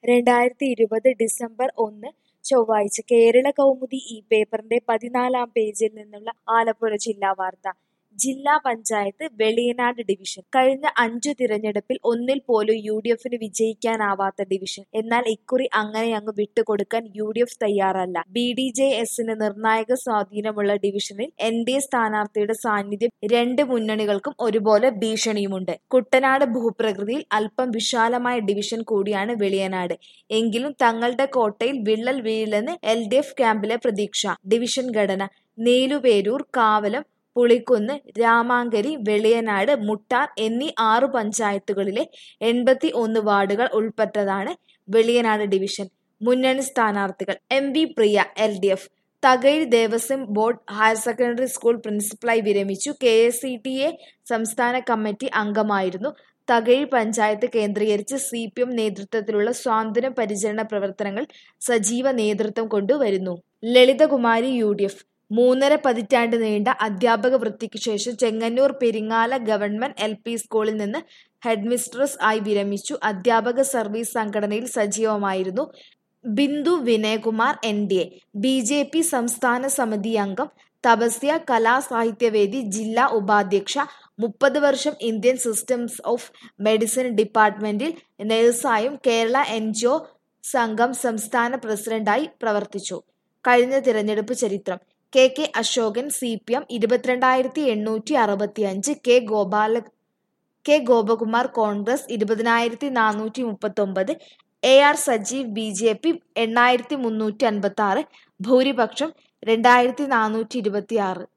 രണ്ടായിരത്തി ഇരുപത് ഡിസംബർ ഒന്ന് ചൊവ്വാഴ്ച കേരള കൗമുദി ഈ പേപ്പറിന്റെ പതിനാലാം പേജിൽ നിന്നുള്ള ആലപ്പുഴ ജില്ലാ വാർത്ത ജില്ലാ പഞ്ചായത്ത് വെളിയനാട് ഡിവിഷൻ കഴിഞ്ഞ അഞ്ചു തിരഞ്ഞെടുപ്പിൽ ഒന്നിൽ പോലും യു ഡി എഫിന് വിജയിക്കാനാവാത്ത ഡിവിഷൻ എന്നാൽ ഇക്കുറി അങ്ങനെ അങ്ങ് വിട്ടുകൊടുക്കാൻ യു ഡി എഫ് തയ്യാറല്ല ബി ഡി ജെ എസിന് നിർണായക സ്വാധീനമുള്ള ഡിവിഷനിൽ എൻ ഡി എ സ്ഥാനാർത്ഥിയുടെ സാന്നിധ്യം രണ്ട് മുന്നണികൾക്കും ഒരുപോലെ ഭീഷണിയുമുണ്ട് കുട്ടനാട് ഭൂപ്രകൃതിയിൽ അല്പം വിശാലമായ ഡിവിഷൻ കൂടിയാണ് വെളിയനാട് എങ്കിലും തങ്ങളുടെ കോട്ടയിൽ വിള്ളൽ വീഴില്ലെന്ന് എൽ ഡി എഫ് ക്യാമ്പിലെ പ്രതീക്ഷ ഡിവിഷൻ ഘടന നേലുപേരൂർ കാവലം പുളിക്കുന്ന് രാമാങ്കരി വെളിയനാട് മുട്ടാർ എന്നീ ആറു പഞ്ചായത്തുകളിലെ എൺപത്തി ഒന്ന് വാർഡുകൾ ഉൾപ്പെട്ടതാണ് വെളിയനാട് ഡിവിഷൻ മുന്നണി സ്ഥാനാർത്ഥികൾ M V Priya L D F Thakazhi Devaswom board higher secondary school പ്രിൻസിപ്പലായി വിരമിച്ചു കെ എസ് സി ടി എ സംസ്ഥാന കമ്മിറ്റി അംഗമായിരുന്നു തകഴി പഞ്ചായത്ത് കേന്ദ്രീകരിച്ച് സി പി എം നേതൃത്വത്തിലുള്ള സ്വാതന്ത്ര്യ പരിചരണ പ്രവർത്തനങ്ങൾ സജീവ നേതൃത്വം കൊണ്ടുവരുന്നു ലളിതകുമാരി യു ഡി എഫ് മൂന്നര പതിറ്റാണ്ട് നീണ്ട അധ്യാപക വൃത്തിക്ക് ശേഷം Chengannur Peringala government L P സ്കൂളിൽ നിന്ന് ഹെഡ്മിസ്ട്രസ് ആയി വിരമിച്ചു അധ്യാപക സർവീസ് സംഘടനയിൽ സജീവമായിരുന്നു Bindu Vinayakumar N D A B J P സംസ്ഥാന സമിതി അംഗം തപസ്യ കലാസാഹിത്യവേദി ജില്ലാ ഉപാധ്യക്ഷ മുപ്പത് വർഷം ഇന്ത്യൻ സിസ്റ്റംസ് ഓഫ് മെഡിസിൻ ഡിപ്പാർട്ട്മെന്റിൽ നഴ്സായും കേരള എൻ ജി ഒ സംഘം സംസ്ഥാന പ്രസിഡന്റായി പ്രവർത്തിച്ചു കഴിഞ്ഞ തിരഞ്ഞെടുപ്പ് ചരിത്രം K K Ashokan C P M ഇരുപത്തിരണ്ടായിരത്തി എണ്ണൂറ്റി അറുപത്തി അഞ്ച് കെ ഗോപാല കെ ഗോപകുമാർ കോൺഗ്രസ് ഇരുപതിനായിരത്തി നാനൂറ്റി മുപ്പത്തി ഒമ്പത് A R Sajeev B J P എണ്ണായിരത്തി മുന്നൂറ്റി അൻപത്തി ആറ് ഭൂരിപക്ഷം രണ്ടായിരത്തി നാനൂറ്റി ഇരുപത്തി ആറ്